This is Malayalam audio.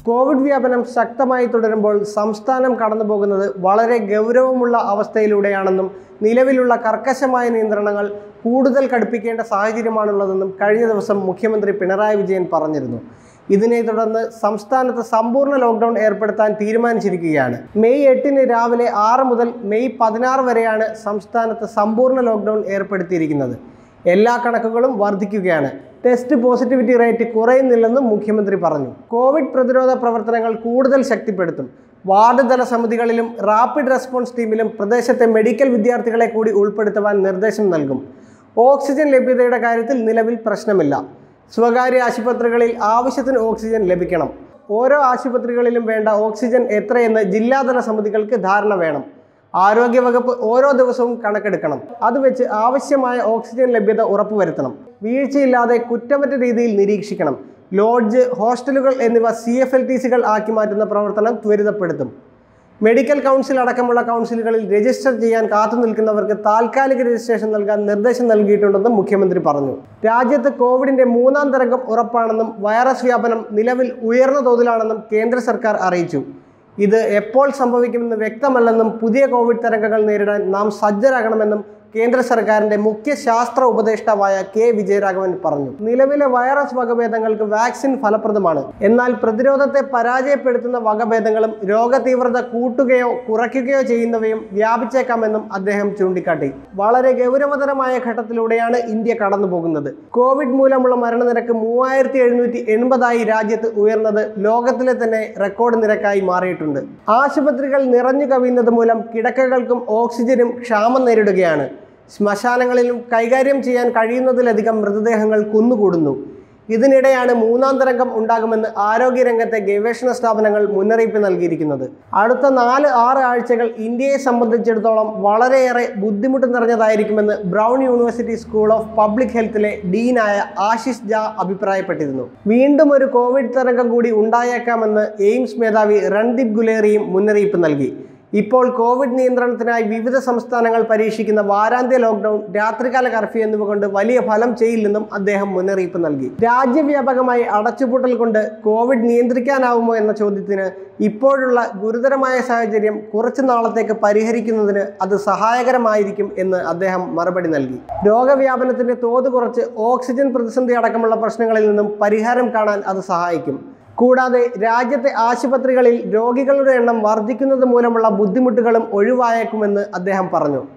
കോവിഡ് വ്യാപനം ശക്തമായി തുടരുമ്പോൾ സംസ്ഥാനം കടന്നുപോകുന്നത് വളരെ ഗൗരവമുള്ള അവസ്ഥയിലൂടെയാണെന്നും നിലവിലുള്ള കർക്കശമായ നിയന്ത്രണങ്ങൾ കൂടുതൽ കടുപ്പിക്കേണ്ട സാഹചര്യമാണുള്ളതെന്നും കഴിഞ്ഞ ദിവസം മുഖ്യമന്ത്രി പിണറായി വിജയൻ പറഞ്ഞിരുന്നു ഇതിനെ തുടർന്ന് സംസ്ഥാനത്ത് സമ്പൂർണ്ണ ലോക്ക്ഡൌൺ ഏർപ്പെടുത്താൻ തീരുമാനിച്ചിരിക്കുകയാണ് മെയ് എട്ടിന് രാവിലെ ആറ് മുതൽ മെയ് പതിനാറ് വരെയാണ് സംസ്ഥാനത്ത് സമ്പൂർണ്ണ ലോക്ക്ഡൌൺ ഏർപ്പെടുത്തിയിരിക്കുന്നത് എല്ലാ കണക്കുകളും വർദ്ധിക്കുകയാണ് ടെസ്റ്റ് പോസിറ്റിവിറ്റി റേറ്റ് കുറയുന്നില്ലെന്നും മുഖ്യമന്ത്രി പറഞ്ഞു കോവിഡ് പ്രതിരോധ പ്രവർത്തനങ്ങൾ കൂടുതൽ ശക്തിപ്പെടുത്തും വാർഡ് തല സമിതികളിലും റാപ്പിഡ് റെസ്പോൺസ് ടീമിലും പ്രദേശത്തെ മെഡിക്കൽ വിദ്യാർത്ഥികളെ കൂടി ഉൾപ്പെടുത്തുവാൻ നിർദ്ദേശം നൽകും ഓക്സിജൻ ലഭ്യതയുടെ കാര്യത്തിൽ നിലവിൽ പ്രശ്നമില്ല സ്വകാര്യ ആശുപത്രികളിൽ ആവശ്യത്തിന് ഓക്സിജൻ ലഭിക്കണം ഓരോ ആശുപത്രികളിലും വേണ്ട ഓക്സിജൻ എത്രയെന്ന് ജില്ലാതല സമിതികൾക്ക് ധാരണ വേണം ആരോഗ്യവകുപ്പ് ഓരോ ദിവസവും കണക്കെടുക്കണം അത് വെച്ച് ആവശ്യമായ ഓക്സിജൻ ലഭ്യത ഉറപ്പുവരുത്തണം വീഴ്ചയില്ലാതെ കുറ്റമറ്റ രീതിയിൽ നിരീക്ഷിക്കണം ലോഡ്ജ് ഹോസ്റ്റലുകൾ എന്നിവ സി എഫ് എൽ ടി സികൾ ആക്കി മാറ്റുന്ന പ്രവർത്തനം ത്വരിതപ്പെടുത്തും മെഡിക്കൽ കൗൺസിൽ അടക്കമുള്ള കൗൺസിലുകളിൽ രജിസ്റ്റർ ചെയ്യാൻ കാത്തു നിൽക്കുന്നവർക്ക് താൽക്കാലിക രജിസ്ട്രേഷൻ നൽകാൻ നിർദ്ദേശം നൽകിയിട്ടുണ്ടെന്നും മുഖ്യമന്ത്രി പറഞ്ഞു രാജ്യത്ത് കോവിഡിന്റെ മൂന്നാം തരംഗം ഉറപ്പാണെന്നും വൈറസ് വ്യാപനം നിലവിൽ ഉയർന്ന തോതിലാണെന്നും കേന്ദ്ര സർക്കാർ അറിയിച്ചു ഇത് എപ്പോൾ സംഭവിക്കുമെന്ന് വ്യക്തമല്ലെന്നും പുതിയ കോവിഡ് തരംഗങ്ങൾ നേരിടാൻ നാം സജ്ജരാകണമെന്നും കേന്ദ്ര സർക്കാരിന്റെ മുഖ്യ ശാസ്ത്ര ഉപദേഷ്ടാവായ കെ വിജയരാഘവൻ പറഞ്ഞു നിലവിലെ വൈറസ് വകഭേദങ്ങൾക്ക് വാക്സിൻ ഫലപ്രദമാണ് എന്നാൽ പ്രതിരോധത്തെ പരാജയപ്പെടുത്തുന്ന വകഭേദങ്ങളും രോഗതീവ്രത കൂട്ടുകയോ കുറയ്ക്കുകയോ ചെയ്യുന്നവയും വ്യാപിച്ചേക്കാമെന്നും അദ്ദേഹം ചൂണ്ടിക്കാട്ടി വളരെ ഗൗരവതരമായ ഘട്ടത്തിലൂടെയാണ് ഇന്ത്യ കടന്നു പോകുന്നത് കോവിഡ് മൂലമുള്ള മരണനിരക്ക് മൂവായിരത്തി എഴുന്നൂറ്റി എൺപതായി രാജ്യത്ത് ഉയർന്നത് ലോകത്തിലെ തന്നെ റെക്കോർഡ് നിരക്കായി മാറിയിട്ടുണ്ട് ആശുപത്രികൾ നിറഞ്ഞു കവിയുന്നത് മൂലം കിടക്കകൾക്കും ഓക്സിജനും ക്ഷാമം നേരിടുകയാണ് ശ്മശാനങ്ങളിലും കൈകാര്യം ചെയ്യാൻ കഴിയുന്നതിലധികം മൃതദേഹങ്ങൾ കുന്നുകൂടുന്നു ഇതിനിടെയാണ് മൂന്നാം തരംഗം ഉണ്ടാകുമെന്ന് ആരോഗ്യരംഗത്തെ ഗവേഷണ സ്ഥാപനങ്ങൾ മുന്നറിയിപ്പ് നൽകിയിരിക്കുന്നത് അടുത്ത നാല് ആറ് ആഴ്ചകൾ ഇന്ത്യയെ സംബന്ധിച്ചിടത്തോളം വളരെയേറെ ബുദ്ധിമുട്ട് നിറഞ്ഞതായിരിക്കുമെന്ന് Brown University School of Public ഹെൽത്തിലെ ഡീനായ ആശിഷ് ജാ അഭിപ്രായപ്പെട്ടിരുന്നു വീണ്ടും ഒരു കോവിഡ് തരംഗം കൂടി ഉണ്ടായേക്കാമെന്ന് എയിംസ് മേധാവി രൺദീപ് ഗുലേറിയും മുന്നറിയിപ്പ് നൽകി ഇപ്പോൾ കോവിഡ് നിയന്ത്രണത്തിനായി വിവിധ സംസ്ഥാനങ്ങൾ പരീക്ഷിക്കുന്ന വാരാന്ത്യ ലോക്ക്ഡൌൺ രാത്രികാല കർഫ്യൂ എന്നിവ കൊണ്ട് വലിയ ഫലം ചെയ്യില്ലെന്നും അദ്ദേഹം മുന്നറിയിപ്പ് നൽകി രാജ്യവ്യാപകമായി അടച്ചുപൂട്ടൽ കൊണ്ട് കോവിഡ് നിയന്ത്രിക്കാനാവുമോ എന്ന ചോദ്യത്തിന് ഇപ്പോഴുള്ള ഗുരുതരമായ സാഹചര്യം കുറച്ചു നാളത്തേക്ക് പരിഹരിക്കുന്നതിന് അത് സഹായകരമായിരിക്കും എന്ന് അദ്ദേഹം മറുപടി നൽകി രോഗവ്യാപനത്തിന്റെ തോത് കുറച്ച് ഓക്സിജൻ പ്രതിസന്ധി അടക്കമുള്ള പ്രശ്നങ്ങളിൽ നിന്നും പരിഹാരം കാണാൻ അത് സഹായിക്കും കൂടാതെ രാജ്യത്തെ ആശുപത്രികളിൽ രോഗികളുടെ എണ്ണം വർദ്ധിക്കുന്നത് മൂലമുള്ള ബുദ്ധിമുട്ടുകളും ഒഴിവായേക്കുമെന്ന് അദ്ദേഹം പറഞ്ഞു